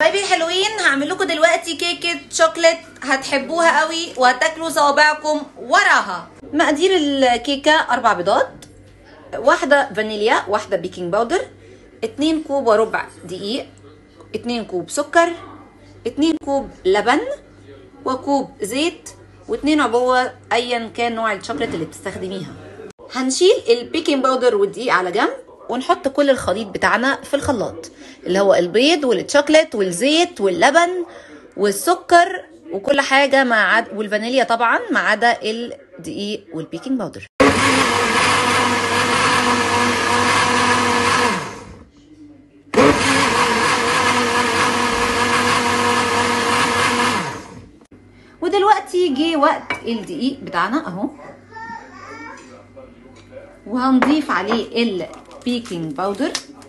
حبايبي الحلوين هعمل لكم دلوقتي كيكه شوكليت هتحبوها قوي وهتاكلوا صوابعكم وراها مقادير الكيكه اربع بيضات واحده فانيليا واحده بيكنج باودر اتنين كوب وربع دقيق اتنين كوب سكر اتنين كوب لبن وكوب زيت واتنين عبوه ايا كان نوع الشوكليت اللي بتستخدميها هنشيل البيكنج باودر والدقيق على جنب ونحط كل الخليط بتاعنا في الخلاط اللي هو البيض والشوكليت والزيت واللبن والسكر وكل حاجه مع عد... والفانيليا طبعا ما عدا الدقيق والبيكنج باودر ودلوقتي جه وقت الدقيق بتاعنا اهو وهنضيف عليه البيكنج باودر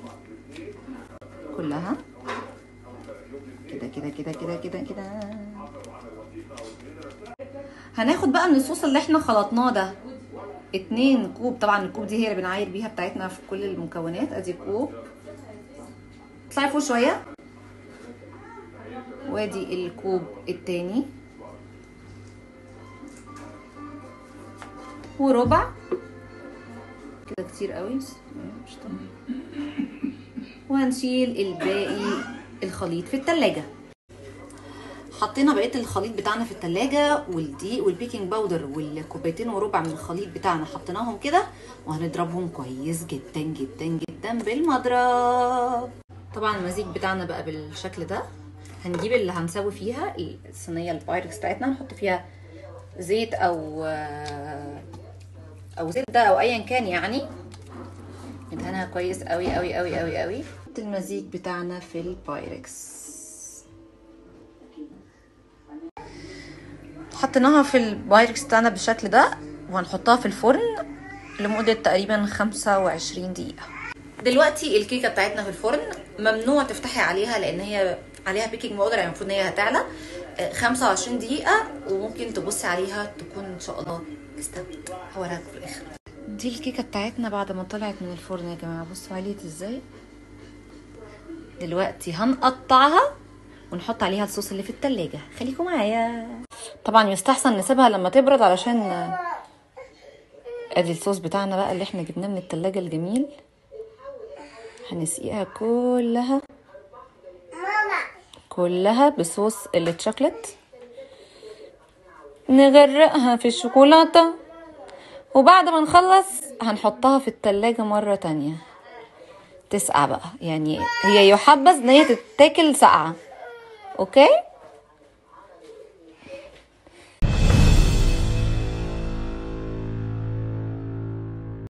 كلها كده كده كده كده كده كده هناخد بقى من الصوص اللي احنا خلطناه ده اتنين كوب طبعا الكوب دي هي اللي بنعاير بيها بتاعتنا في كل المكونات ادي كوب اطلعي فوق شويه وادي الكوب التاني وربع كده كتير قوي مش طبعا وهنشيل الباقي الخليط في التلاجة حطينا بقيه الخليط بتاعنا في التلاجة والدقيق والبيكنج باودر والكوبايتين وربع من الخليط بتاعنا حطيناهم كده وهنضربهم كويس جدا جدا جدا بالمضرب طبعا المزيج بتاعنا بقى بالشكل ده هنجيب اللي هنسوي فيها الصينيه البايركس بتاعتنا نحط فيها زيت او او زبده او ايا كان يعني ندهنها كويس قوي قوي قوي قوي قوي نحط المزيج بتاعنا في البايركس حطيناها في البايركس بتاعنا بالشكل ده وهنحطها في الفرن لمدة تقريبا 25 دقيقة دلوقتي الكيكة بتاعتنا في الفرن ممنوع تفتحي عليها لان هي عليها بيكنج باودر يعني المفروض ان هي هتعلى 25 دقيقة وممكن تبصي عليها تكون ان شاء الله استوت هوريها في الاخر دي الكيكه بتاعتنا بعد ما طلعت من الفرن يا جماعه بصوا عليت ازاي دلوقتي هنقطعها ونحط عليها الصوص اللي في التلاجة خليكم معايا طبعا يستحسن نسيبها لما تبرد علشان ادي الصوص بتاعنا بقى اللي احنا جبناه من التلاجة الجميل هنسقيها كلها كلها بصوص الشوكليت نغرقها في الشوكولاته وبعد ما نخلص هنحطها في التلاجة مرة تانية تسقع بقى يعني هي يحبذ ان هي تتاكل ساقعة اوكي